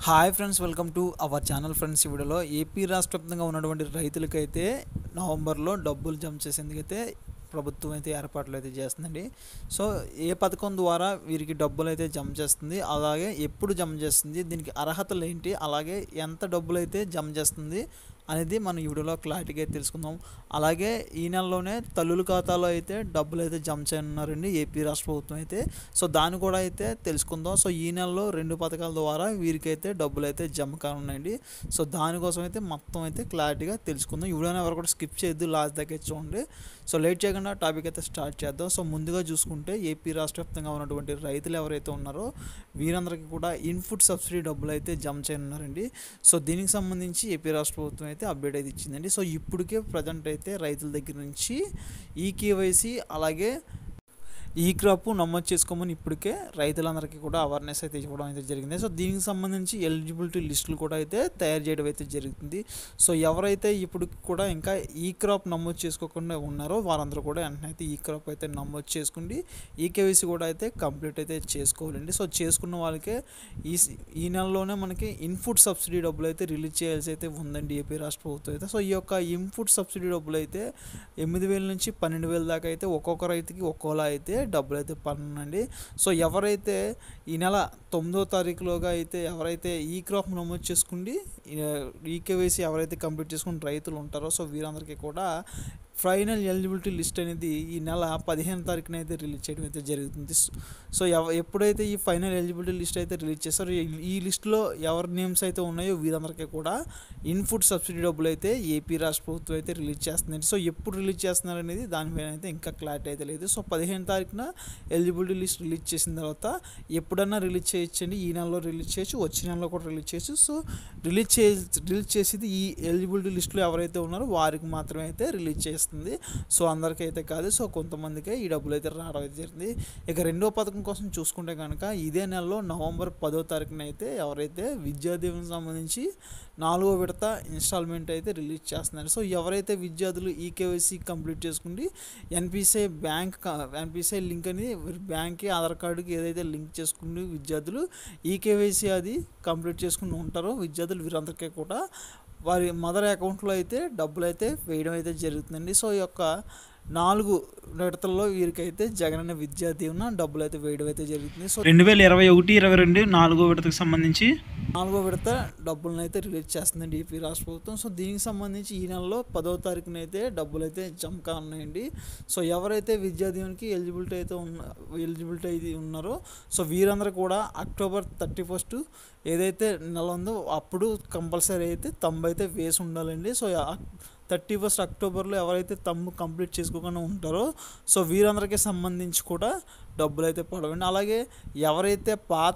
hi friends welcome to our channel friends ఈ వీడియోలో AP రాష్ట్ర వ్యాప్తంగా ఉన్నటువంటి రైతులకైతే నవంబర్లో డబ్బులు జమ చేసేందుకైతే ప్రభుత్వం అయితే ఏర్పాట్లు అయితే చేస్తుందండి సో ఏ పథకం ద్వారా వీరికి డబ్బులు అయితే జమ చేస్తుంది అలాగే ఎప్పుడు జమ చేస్తుంది దీనికి అర్హతలు ఏంటి అలాగే ఎంత డబ్బులు అయితే జమ చేస్తుంది అనేది మనం ఈ వీడియోలో క్లారిటీగా అయితే తెలుసుకుందాం అలాగే ఈ నెలలోనే తల్లుల ఖాతాలో అయితే డబ్బులు అయితే జమ చేయనున్నారండి ఏపీ రాష్ట్ర ప్రభుత్వం అయితే సో దాన్ని కూడా అయితే తెలుసుకుందాం సో ఈ నెలలో రెండు పథకాల ద్వారా వీరికైతే డబ్బులు అయితే జమ కానున్నాయండి సో దానికోసం అయితే మొత్తం అయితే క్లారిటీగా తెలుసుకుందాం ఈ వీడియోని ఎవరు కూడా స్కిప్ చేయొద్దు లాస్ట్ దగ్గర చూడండి సో లేట్ చేయకుండా టాపిక్ అయితే స్టార్ట్ చేద్దాం సో ముందుగా చూసుకుంటే ఏపీ రాష్ట్ర వ్యాప్తంగా ఉన్నటువంటి రైతులు ఎవరైతే ఉన్నారో వీరందరికీ కూడా ఇన్పుట్ సబ్సిడీ డబ్బులు అయితే జమ చేయనున్నారండి సో దీనికి సంబంధించి ఏపీ రాష్ట్ర ప్రభుత్వం అయితే అప్డేట్ అయితే ఇచ్చిందండి సో ఇప్పటికే ప్రజెంట్ అయితే రైతుల దగ్గర నుంచి ఈ కేవైసీ అలాగే ఈ క్రాప్ నమోదు చేసుకోమని ఇప్పటికే రైతులందరికీ కూడా అవేర్నెస్ అయితే ఇవ్వడం అయితే జరిగింది సో దీనికి సంబంధించి ఎలిజిబిలిటీ లిస్టులు కూడా అయితే తయారు చేయడం అయితే జరుగుతుంది సో ఎవరైతే ఇప్పుడు కూడా ఇంకా ఈ క్రాప్ నమోదు చేసుకోకుండా ఉన్నారో వారందరూ కూడా వెంటనే అయితే ఈ క్రాప్ అయితే నమోదు చేసుకుండి ఈ కేవైసీ కూడా అయితే కంప్లీట్ అయితే చేసుకోవాలండి సో చేసుకున్న వాళ్ళకే ఈ ఈ నెలలోనే మనకి ఇన్పుట్ సబ్సిడీ డబ్బులు అయితే రిలీజ్ చేయాల్సి అయితే ఉందండి ఏపీ రాష్ట్ర ప్రభుత్వం అయితే సో ఈ యొక్క ఇన్పుట్ సబ్సిడీ డబ్బులు అయితే ఎనిమిది వేల నుంచి పన్నెండు వేల దాకా అయితే ఒక్కొక్క రైతుకి ఒక్కోలా అయితే డబ్బులు అయితే పడనండి సో ఎవరైతే ఈ నెల తొమ్మిదో తారీఖులోగా అయితే ఎవరైతే ఈ క్రాప్ నమోదు చేసుకుండి ఈ కేవైసీ ఎవరైతే కంప్లీట్ చేసుకుని రైతులు ఉంటారో సో వీరందరికీ కూడా ఫైనల్ ఎలిజిబిలిటీ లిస్ట్ అనేది ఈ నెల పదిహేను తారీఖున అయితే రిలీజ్ చేయడం అయితే జరుగుతుంది సో ఎవ ఎప్పుడైతే ఈ ఫైనల్ ఎలిజిబిలిటీ లిస్ట్ అయితే రిలీజ్ చేస్తారో ఈ లిస్ట్లో ఎవరి నేమ్స్ అయితే ఉన్నాయో వీరందరికీ కూడా ఇన్పుట్ సబ్సిడీ డబ్బులు అయితే ఏపీ రాష్ట్ర ప్రభుత్వం అయితే రిలీజ్ చేస్తుంది సో ఎప్పుడు రిలీజ్ చేస్తున్నారు అనేది దానిపైన అయితే ఇంకా క్లారిటీ అయితే లేదు సో పదిహేను తారీఖున ఎలిజిబిలిటీ లిస్ట్ రిలీజ్ చేసిన తర్వాత ఎప్పుడన్నా రిలీజ్ చేయొచ్చండి ఈ నెలలో రిలీజ్ చేయొచ్చు వచ్చే నెలలో కూడా రిలీజ్ చేయొచ్చు సో రిలీజ్ చే రిలీజ్ చేసేది ఈ ఎలిజిబిలిటీ లిస్టులో ఎవరైతే ఉన్నారో వారికి మాత్రమే అయితే రిలీజ్ చేస్తుంది సో అందరికీ అయితే కాదు సో కొంతమందికే ఈ డబ్బులు అయితే రావడం అయితే జరిగింది ఇక రెండో పథకం కోసం చూసుకుంటే కనుక ఇదే నెలలో నవంబర్ పదో తారీఖున అయితే ఎవరైతే విద్యాదీవెనకి సంబంధించి నాలుగో విడత ఇన్స్టాల్మెంట్ అయితే రిలీజ్ చేస్తున్నారు సో ఎవరైతే విద్యార్థులు ఈ కేవైసీ కంప్లీట్ చేసుకుండి ఎన్పిసిఐ బ్యాంక్ ఎన్పిసిఐ లింక్ అనేది బ్యాంక్కి ఆధార్ కార్డుకి ఏదైతే లింక్ చేసుకుని విద్యార్థులు ఈ కేవైసీ అది కంప్లీట్ చేసుకుని ఉంటారో విద్యార్థులు వీరందరికీ కూడా వారి మదర్ అకౌంట్లో అయితే డబ్బులు అయితే వేయడం అయితే జరుగుతుందండి సో ఈ యొక్క నాలుగు విడతల్లో వీరికైతే జగనన్న విద్యా దీవెన డబ్బులు అయితే వేయడం అయితే జరుగుతుంది సో రెండు వేల ఇరవై ఒకటి ఇరవై రెండు నాలుగో విడతకు సంబంధించి నాలుగో విడత డబ్బులను అయితే రిలీజ్ చేస్తుందండి ఏపీ రాష్ట్ర ప్రభుత్వం సో దీనికి సంబంధించి ఈ నెలలో పదో తారీఖున అయితే డబ్బులు అయితే జమ కానున్నాయండి సో ఎవరైతే విద్యా దీవెనకి ఎలిజిబిలిటీ అయితే ఉన్న ఎలిజిబిలిటీ అయితే ఉన్నారో సో వీరందరూ కూడా అక్టోబర్ థర్టీ ఫస్ట్ ఏదైతే నెల ఉందో అప్పుడు కంపల్సరీ అయితే తమ్ము అయితే వేసి ఉండాలండి సో థర్టీ ఫస్ట్ అక్టోబర్లో ఎవరైతే తమ్ము కంప్లీట్ చేసుకోకుండా ఉంటారో సో వీరందరికీ సంబంధించి కూడా డబ్బులు అయితే పడవండి అలాగే ఎవరైతే పాత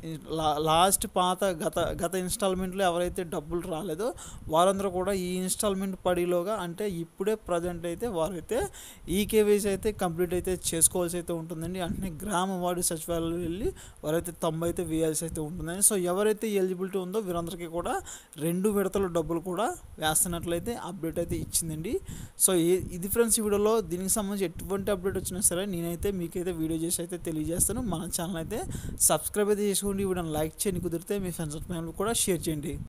లాస్ట్ పాత గత గత ఇన్స్టాల్మెంట్లో ఎవరైతే డబ్బులు రాలేదో వారందరూ కూడా ఈ ఇన్స్టాల్మెంట్ పడిలోగా అంటే ఇప్పుడే ప్రజెంట్ అయితే వారైతే ఈ కేవైసీ అయితే కంప్లీట్ అయితే చేసుకోవాల్సి అయితే ఉంటుందండి అంటే గ్రామ వార్డు సచివాలయం వెళ్ళి వారైతే తొంభై అయితే వేయాల్సి అయితే ఉంటుందండి సో ఎవరైతే ఎలిజిబిలిటీ ఉందో వీరందరికీ కూడా రెండు విడతల డబ్బులు కూడా వేస్తున్నట్లయితే అప్డేట్ అయితే ఇచ్చిందండి సో ఇది ఫ్రెండ్స్ ఈ వీడియోలో దీనికి సంబంధించి ఎటువంటి అప్డేట్ వచ్చినా సరే నేనైతే మీకైతే వీడియో చేసి అయితే తెలియజేస్తాను మన ఛానల్ అయితే సబ్స్క్రైబ్ అయితే చేసుకోండి వీడియోని లైక్ చేయండి కుదిరితే మీ ఫ్రెండ్స్ కూడా షేర్ చేయండి